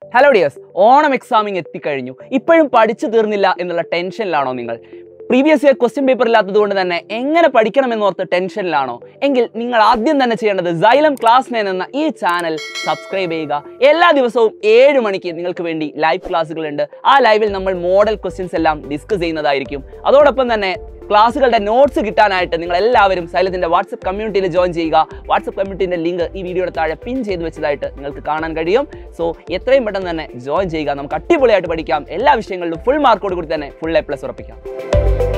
hello dears Onam examining എത്തിക്കഴിഞ്ഞു ഇപ്പോഴും പഠിച്ചു തീർന്നില്ല എന്നുള്ള ടെൻഷനിലാണോ നിങ്ങൾ പ്രീവിയസ് ഇയർ ക്വസ്റ്റ്യൻ പേപ്പർ ഇല്ലാത്തത് കൊണ്ട് തന്നെ എങ്ങനെ പഠിക്കണമെന്നോർത്ത് ടെൻഷനിലാണോ എങ്കിൽ നിങ്ങൾ ആദ്യം തന്നെ ചെയ്യേണ്ടത് സൈലം ക്ലാസ് നയൻ എന്ന ഈ ചാനൽ സബ്സ്ക്രൈബ് ചെയ്യുക എല്ലാ ദിവസവും ഏഴ് മണിക്ക് നിങ്ങൾക്ക് വേണ്ടി ലൈവ് ക്ലാസ്സുകൾ ഉണ്ട് ആ ലൈവിൽ നമ്മൾ മോഡൽ ക്വസ്റ്റ്യൻസ് എല്ലാം ഡിസ്കസ് ചെയ്യുന്നതായിരിക്കും അതോടൊപ്പം തന്നെ ക്ലാസ്സുകളുടെ നോട്ട്സ് കിട്ടാനായിട്ട് നിങ്ങൾ എല്ലാവരും സൈലത്തിന്റെ വാട്സപ്പ് കമ്മ്യൂണിറ്റിയിൽ ജോയിൻ ചെയ്യുക വാട്സപ്പ് കമ്മ്യൂണിറ്റിന്റെ ലിങ്ക് ഈ വീഡിയോയുടെ താഴെ പിൻ ചെയ്ത് വെച്ചതായിട്ട് നിങ്ങൾക്ക് കാണാൻ കഴിയും സോ എത്രയും പെട്ടെന്ന് തന്നെ ജോയിൻ ചെയ്യുക നമുക്ക് അടിപൊളിയായിട്ട് പഠിക്കാം എല്ലാ വിഷയങ്ങളിലും ഫുൾ മാർക്കോട് കൂടി തന്നെ ഫുൾ എ പ്ലസ് ഉറപ്പിക്കാം